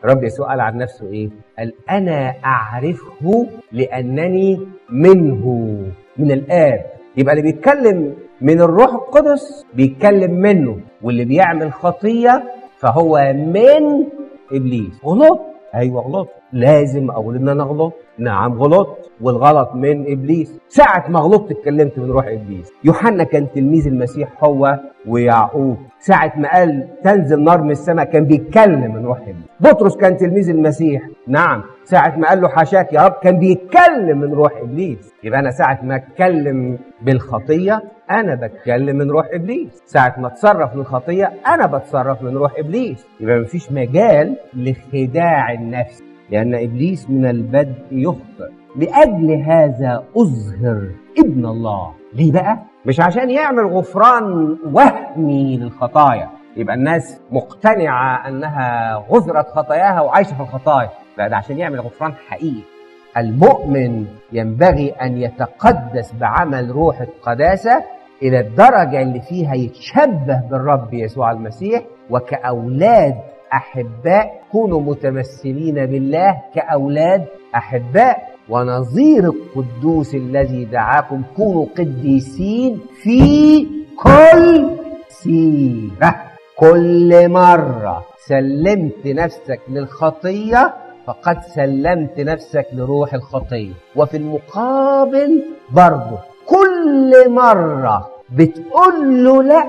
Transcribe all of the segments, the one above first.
الرب يسوع قال عن نفسه ايه قال انا اعرفه لانني منه من الاب يبقى اللي بيتكلم من الروح القدس بيتكلم منه واللي بيعمل خطيه فهو من ابليس غلط ايوه غلط لازم اقول ان انا غلط نعم غلط والغلط من ابليس ساعه ما غلطت اتكلمت من روح ابليس يوحنا كان تلميذ المسيح هو ويعقوب ساعه ما قال تنزل نار من السماء كان بيتكلم من روح ابليس بطرس كان تلميذ المسيح نعم ساعة ما قال له حاشاك يا رب كان بيتكلم من روح ابليس يبقى انا ساعة ما اتكلم بالخطية انا بتكلم من روح ابليس ساعة ما اتصرف من خطية انا بتصرف من روح ابليس يبقى مفيش مجال لخداع النفس لان ابليس من البدء يخطئ لاجل هذا اظهر ابن الله ليه بقى مش عشان يعمل غفران وهمي للخطايا يبقى الناس مقتنعة أنها غفرت خطاياها وعايشة في الخطايا لا ده عشان يعمل غفران حقيقي المؤمن ينبغي أن يتقدس بعمل روح القداسة إلى الدرجة اللي فيها يتشبه بالرب يسوع المسيح وكأولاد أحباء كونوا متمثلين بالله كأولاد أحباء ونظير القدوس الذي دعاكم كونوا قديسين في كل سيرة كل مرة سلمت نفسك للخطية فقد سلمت نفسك لروح الخطية وفي المقابل برضه كل مرة بتقول له لأ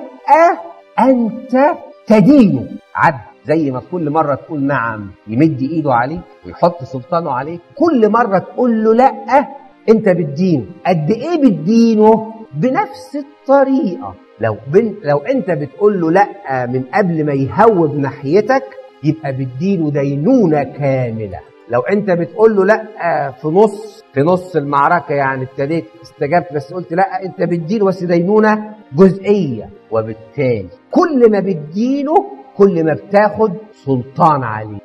أنت تدينه عدل زي ما كل مرة تقول نعم يمد إيده عليك ويحط سلطانه عليك كل مرة تقول له لأ أنت بتدينه قد إيه بتدينه بنفس الطريقة لو بن... لو أنت بتقول له لأ من قبل ما يهوب ناحيتك يبقى بتدينه دينونة كاملة لو انت بتقول له لا في نص في نص المعركه يعني ابتديت استجبت بس قلت لا انت بتديله بس دينونه جزئيه وبالتالي كل ما بتدينه كل ما بتاخد سلطان عليه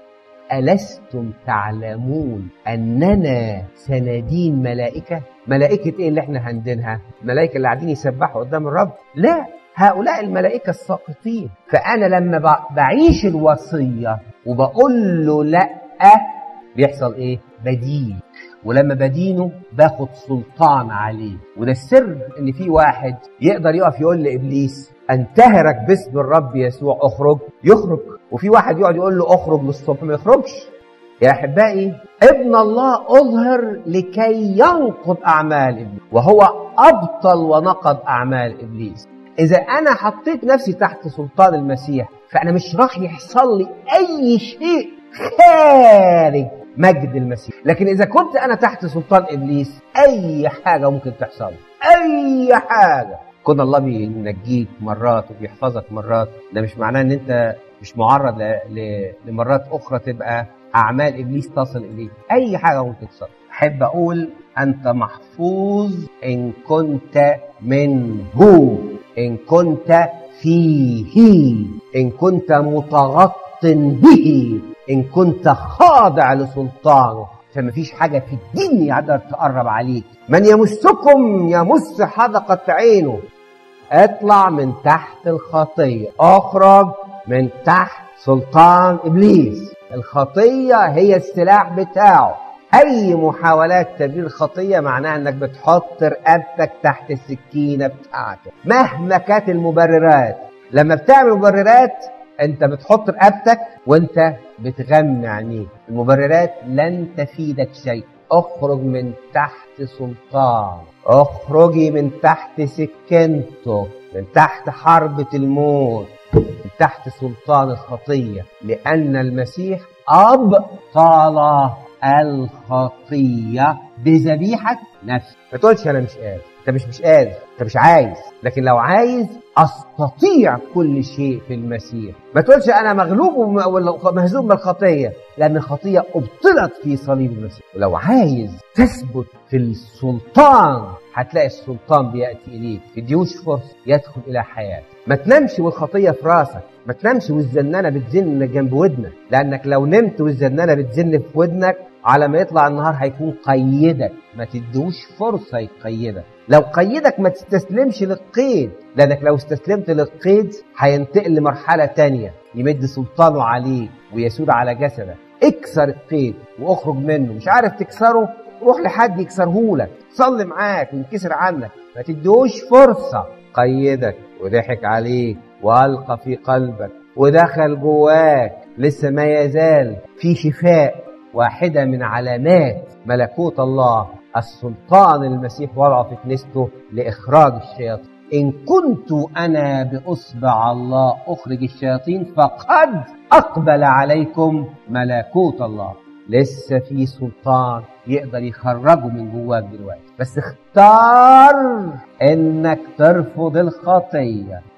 ألستم تعلمون أننا سندين ملائكة؟ ملائكة إيه اللي إحنا هندينها؟ الملائكة اللي قاعدين يسبحوا قدام الرب؟ لا هؤلاء الملائكة الساقطين فأنا لما بعيش الوصية وبقول له لأ بيحصل إيه؟ بدين ولما بدينه باخد سلطان عليه وده السر ان في واحد يقدر يقف يقول لابليس انتهرك باسم الرب يسوع اخرج يخرج وفي واحد يقعد يقول له اخرج للصبح ما يخرجش يا احبائي ابن الله اظهر لكي ينقض اعمال ابليس وهو ابطل ونقض اعمال ابليس اذا انا حطيت نفسي تحت سلطان المسيح فانا مش راح يحصل لي اي شيء خارج مجد المسيح لكن اذا كنت انا تحت سلطان ابليس اي حاجه ممكن تحصل اي حاجه كون الله بينجيك مرات وبيحفظك مرات ده مش معناه ان انت مش معرض ل... ل... لمرات اخرى تبقى اعمال ابليس تصل اليك اي حاجه ممكن تصل احب اقول انت محفوظ ان كنت منه ان كنت فيه ان كنت متغط به ان كنت خاضع لسلطانه فما فيش حاجة في الدنيا يقدر تقرب عليك من يمسكم يمس حدقة عينه اطلع من تحت الخطية اخرج من تحت سلطان ابليس الخطية هي السلاح بتاعه اي محاولات تبرير خطية معناها انك بتحط رقبتك تحت السكينة بتاعته مهما كانت المبررات لما بتعمل مبررات انت بتحط رقبتك وانت بتغمي عينيك المبررات لن تفيدك شيء اخرج من تحت سلطان اخرجي من تحت سكنته من تحت حربة الموت من تحت سلطان الخطية لأن المسيح أبطل الخطية بذبيحة نفسه ما تقولش أنا مش قادر أنت مش مش قادر أنت مش عايز لكن لو عايز استطيع كل شيء في المسيح ما تقولش انا مغلوب ومهزوم بالخطيه لان الخطيه ابطلت في صليب المسيح ولو عايز تثبت في السلطان هتلاقي السلطان بياتي اليك تديوش فرصه يدخل الى حياتك ما تنامش والخطيه في راسك ما تنامش والزنانه بتزن جنب ودنك لانك لو نمت والزنانه بتزن في ودنك على ما يطلع النهار هيكون قيدك ما تديهوش فرصه يقيدك لو قيدك ما تستسلمش للقيد لانك لو استسلمت للقيد هينتقل لمرحله تانية يمد سلطانه عليك ويسود على جسدك اكسر القيد واخرج منه مش عارف تكسره روح لحد يكسرهولك صلي معاك وينكسر عنك ما تديهوش فرصة قيدك وضحك عليك وألقى في قلبك ودخل جواك لسه ما يزال في شفاء واحدة من علامات ملكوت الله السلطان المسيح وضعه في كنيسته لإخراج الشياطين إن كنت أنا بأصبع الله أخرج الشياطين فقد أقبل عليكم ملكوت الله لسه في سلطان يقدر يخرجه من جواك دلوقتي بس اختار انك ترفض الخطيه